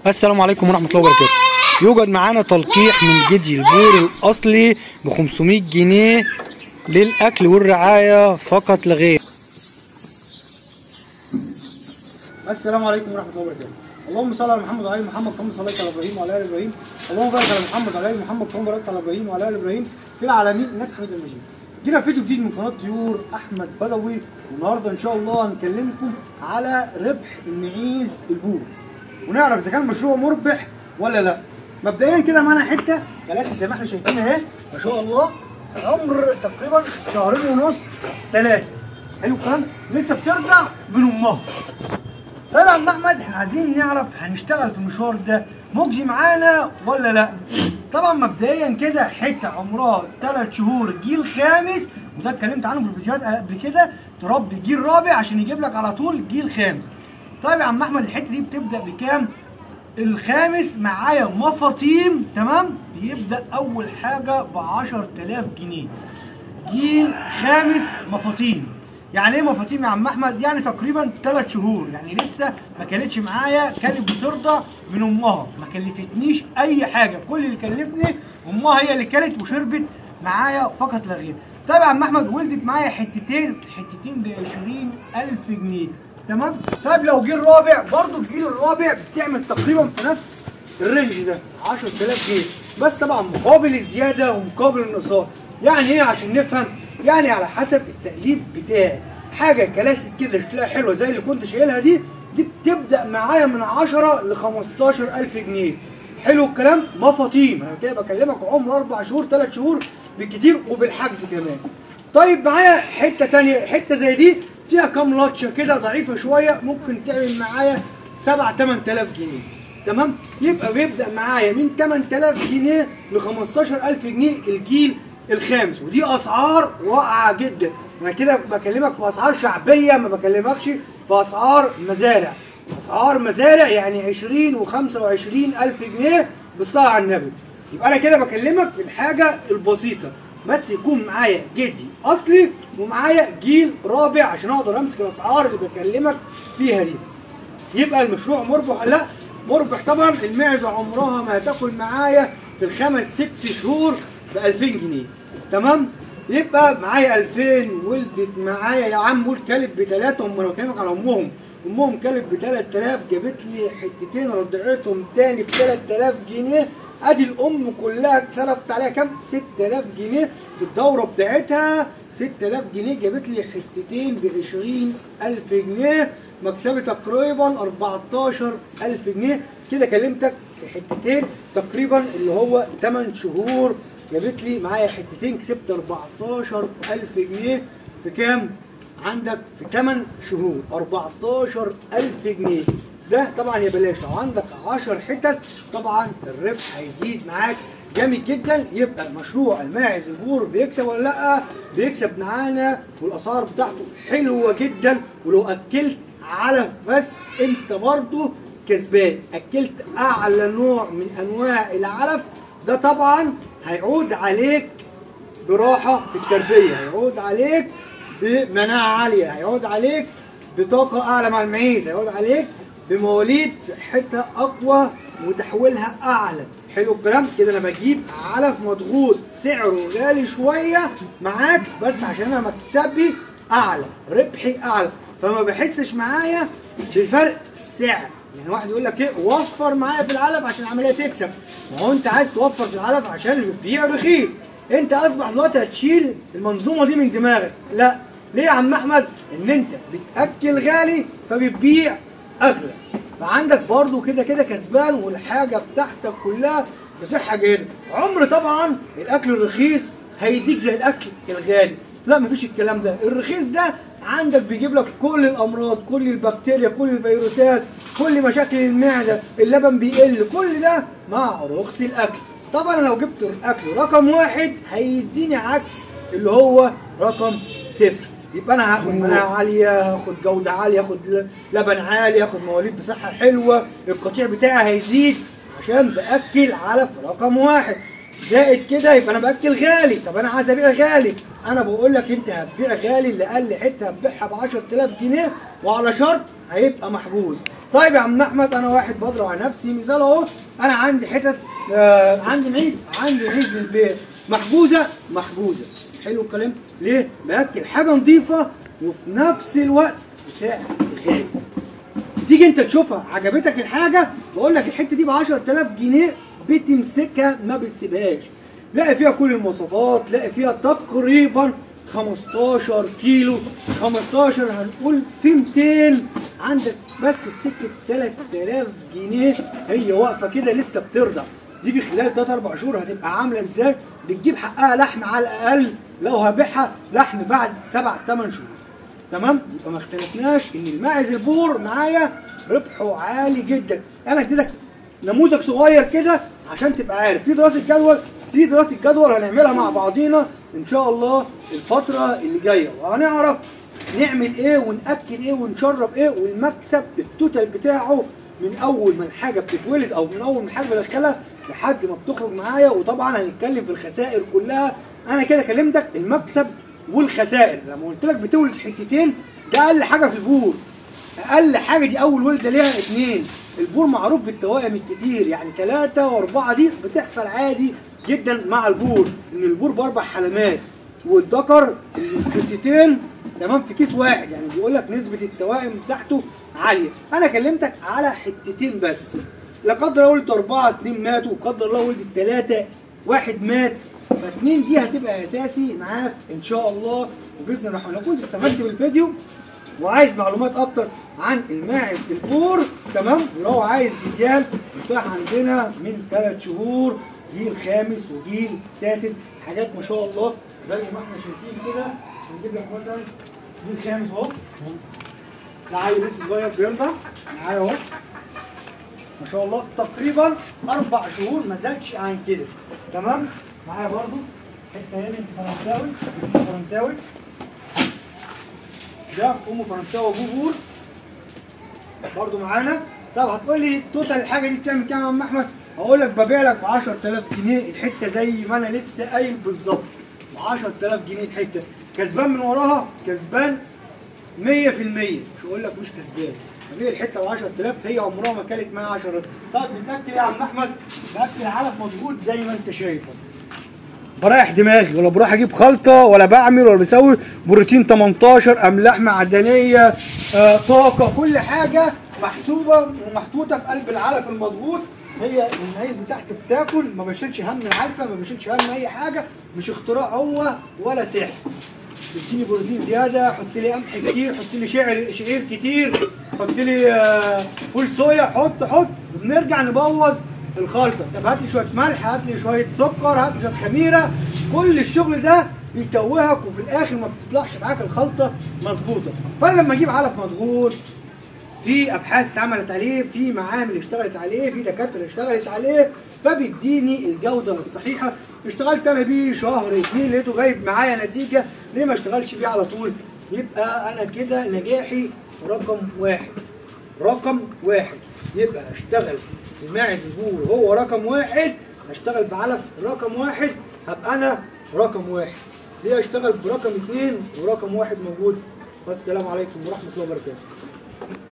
السلام عليكم ورحمة الله وبركاته يوجد معانا تلقيح من جدي البور الأصلي ب 500 جنيه للأكل والرعاية فقط لا غير السلام عليكم ورحمة الله وبركاته اللهم صل على محمد وعلى ال محمد كما صليت على ابراهيم وعلى ال ابراهيم اللهم بارك على محمد وعلى ال محمد كما باركت على ابراهيم وعلى ال ابراهيم في العالمين انك حميد المجيد جينا فيديو جديد من قناه طيور احمد بدوي والنهارده ان شاء الله هنكلمكم على ربح المعيز البور ونعرف اذا كان المشروع مربح ولا لا مبدئيا كده معانا حته جلسه زي ما احنا شايفين اهي ما شاء الله عمر تقريبا شهرين ونص ثلاثه حلو الكلام لسه بترضع من امها طيب يا عم احمد احنا عايزين نعرف هنشتغل في المشوار ده مجزي معانا ولا لا طبعا مبدئيا كده حته عمرها 3 شهور جيل خامس وده اتكلمت عنه في الفيديوهات قبل كده تربي جيل رابع عشان يجيب لك على طول جيل خامس طيب يا عم احمد الحته دي بتبدا بكام الخامس معايا مفاطيم تمام بيبدا اول حاجه ب 10000 جنيه جيل خامس مفاطيم يعني ايه مفاطيم يا عم احمد يعني تقريبا 3 شهور يعني لسه ما كانتش معايا كانت بترضع من امها ما كلفتنيش اي حاجه كل اللي كلفني امها هي اللي كلت وشربت معايا فقط لا غير طيب يا عم احمد ولدت معايا حتتين حتتين ب 20000 جنيه تمام طيب لو جيل رابع برضو الجيل الرابع بتعمل تقريبا في نفس الرينج ده 10000 جنيه بس طبعا مقابل الزياده ومقابل النقصان يعني ايه عشان نفهم يعني على حسب التأليف بتاعي حاجه كلاسيك كده شكلها حلوه زي اللي كنت شايلها دي دي بتبدا معايا من 10 ل 15000 جنيه حلو الكلام مفاطيم انا كده بكلمك عمر اربع شهور ثلاث شهور بالكتير وبالحجز كمان طيب معايا حته تانية حته زي دي فيها كام لاتشه كده ضعيفه شويه ممكن تعمل معايا 7 8000 جنيه تمام يبقى بيبدا معايا من 8000 جنيه ل 15000 جنيه الجيل الخامس ودي اسعار واقعه جدا انا كده بكلمك في اسعار شعبيه ما بكلمكش في اسعار مزارع اسعار مزارع يعني 20 و25 الف جنيه بالصلاه على النبي يبقى انا كده بكلمك في الحاجه البسيطه بس يكون معايا جدي اصلي ومعايا جيل رابع عشان اقدر امسك الاسعار اللي بكلمك فيها دي يبقى المشروع مربح لا مربح طبعا المعزه عمرها ما هتاكل معايا في الخمس ست شهور ب 2000 جنيه تمام يبقى معايا 2000 ولدت معايا يا عم قول كلب بثلاثه هم انا بكلمك على امهم امهم كلب ب 3000 جابت لي حتتين رضعتهم تاني ب 3000 جنيه ادي الام كلها صرفت عليها كام 6000 جنيه في الدوره بتاعتها 6000 جنيه جابت لي حتتين ب 20000 جنيه مكسبي تقريبا 14000 جنيه كده كلمتك في حتتين تقريبا اللي هو 8 شهور جابت لي معايا حتتين كسبت 14000 جنيه في كام؟ عندك في 8 شهور 14000 جنيه ده طبعا يا بلاش لو عندك 10 حتت طبعا الربح هيزيد معاك جامد جدا يبقى مشروع الماعز البور بيكسب ولا لا بيكسب معانا والاسعار بتاعته حلوه جدا ولو اكلت علف بس انت برضه كسبان اكلت اعلى نوع من انواع العلف ده طبعا هيعود عليك براحه في التربيه هيعود عليك بمناعه عاليه هيعود عليك بطاقه اعلى مع المعيز هيعود عليك بمواليد صحتها اقوى وتحويلها اعلى حلو الكلام كده انا بجيب علف مضغوط سعره غالي شويه معاك بس عشان انا مكسبي اعلى ربحي اعلى فما بحسش معايا بفرق السعر يعني واحد يقول لك ايه وفر معايا في العلف عشان العمليه تكسب ما هو انت عايز توفر في العلف عشان البيع رخيص انت اصبح دلوقتي هتشيل المنظومه دي من دماغك لا ليه يا عم احمد ان انت بتاكل غالي فبتبيع اغلى فعندك برضو كده كده كسبان والحاجه بتاعتك كلها بصحه جيده عمر طبعا الاكل الرخيص هيديك زي الاكل الغالي لا مفيش الكلام ده الرخيص ده عندك بيجيب لك كل الامراض كل البكتيريا كل الفيروسات كل مشاكل المعده اللبن بيقل كل ده مع رخص الاكل طبعا لو جبت الاكل رقم واحد هيديني عكس اللي هو رقم صفر يبقى انا هاخد مناعه عاليه هاخد جوده عاليه هاخد لبن عالي هاخد مواليد بصحه حلوه القطيع بتاعي هيزيد عشان باكل علف رقم واحد زائد كده يبقى انا باكل غالي طب انا عايز ابيع غالي انا بقول لك انت هتبيع غالي اللي اقل حته هتبيعها ب 10000 جنيه وعلى شرط هيبقى محجوز طيب يا عم احمد انا واحد بضرب على نفسي مثال اهو انا عندي حتت آه عندي معيز عندي معيز للبيت محجوزه محجوزه حلو الكلام ليه؟ باكل حاجه نظيفه وفي نفس الوقت بسعر غالي تيجي انت تشوفها عجبتك الحاجه بقول لك الحته دي ب 10000 جنيه بتمسكها ما بتسيبهاش لاقي فيها كل المواصفات لاقي فيها تقريبا 15 كيلو 15 هنقول في 200 عندك بس في سكه 3000 جنيه هي واقفه كده لسه بترضع دي في خلال 3 4 شهور هتبقى عامله ازاي بتجيب حقها لحم على الاقل لو هبيعها لحم بعد 7 8 شهور تمام يبقى ما اختلفناش ان الماعز البور معايا ربحه عالي جدا انا اديتك نموذج صغير كده عشان تبقى عارف في دراسه جدول في دراسه جدول هنعملها مع بعضينا ان شاء الله الفتره اللي جايه وهنعرف نعمل ايه وناكل ايه ونشرب ايه والمكسب التوتال بتاعه من اول ما الحاجه بتتولد او من اول ما الحاجه بدخلها لحد ما بتخرج معايا وطبعا هنتكلم في الخسائر كلها انا كده كلمتك المكسب والخسائر لما قلت لك بتولد حتتين ده اقل حاجه في البور اقل حاجه دي اول ولده ليها اتنين البور معروف بالتوائم الكتير يعني ثلاثة واربعة دي بتحصل عادي جدا مع البور ان البور باربع حلمات والذكر الكيستين تمام في كيس واحد يعني بيقول لك نسبة التوائم بتاعته عالية انا كلمتك على حتتين بس لا قدر الله ولد اربعة اتنين ماتوا وقدر الله ولد الثلاثة واحد مات فاتنين دي هتبقى اساسي معاك ان شاء الله وباذن الرحمن لو كنت استفدت بالفيديو وعايز معلومات اكتر عن الماعز البور تمام ولو عايز جديان متاح عندنا من ثلاث شهور جيل خامس وجيل ساتت حاجات ما شاء الله زي ما احنا شايفين كده هنجيب لك مثلا جيل خامس اهو ده عيل لسه صغير بيرضع معايا اهو ما شاء الله تقريبا اربع شهور ما زادش عن كده تمام معايا برضو حته هنا فرنساوي فرنساوي ده ام فرنساوي وابوه بور برضو معانا طب هتقول لي توتال الحاجه دي بتعمل كام يا عم احمد؟ هقول لك ببيع لك ب 10000 جنيه الحته زي ما انا لسه قايل بالظبط ب 10000 جنيه الحته كسبان من وراها كسبان 100% مش هقول لك مش كسبان هبيع الحته ب 10000 هي عمرها ما كانت معايا 10 طب بتاكل ايه يا عم احمد؟ باكل علف مظبوط زي ما انت شايفه بريح دماغي ولا بروح اجيب خلطه ولا بعمل ولا بسوي بروتين 18 املاح معدنيه آه، طاقه كل حاجه محسوبه ومحطوطه في قلب العلف المضغوط هي المعيز بتاعتي بتاكل ما بشيلش هم العلفه ما بشيلش هم اي حاجه مش اختراع هو ولا سحر تديني بروتين زياده حط لي قمح كتير حط لي شعر شعير كتير حط لي آه، فول صويا حط حط وبنرجع نبوظ الخلطه طب هات لي شويه ملح هات لي شويه سكر هات لي شويه خميره كل الشغل ده بيتوهك وفي الاخر ما بتطلعش معاك الخلطه مظبوطه فانا لما اجيب علف مضغوط في ابحاث اتعملت عليه في معامل اشتغلت عليه في دكاتره اشتغلت عليه فبيديني الجوده الصحيحه اشتغلت انا بيه شهر اتنين لقيته جايب معايا نتيجه ليه ما اشتغلش بيه على طول يبقى انا كده نجاحي رقم واحد رقم واحد يبقى اشتغل بماعز البور هو رقم واحد اشتغل بعلف رقم واحد هبقى انا رقم واحد ليه اشتغل برقم اثنين ورقم واحد موجود والسلام عليكم ورحمه الله وبركاته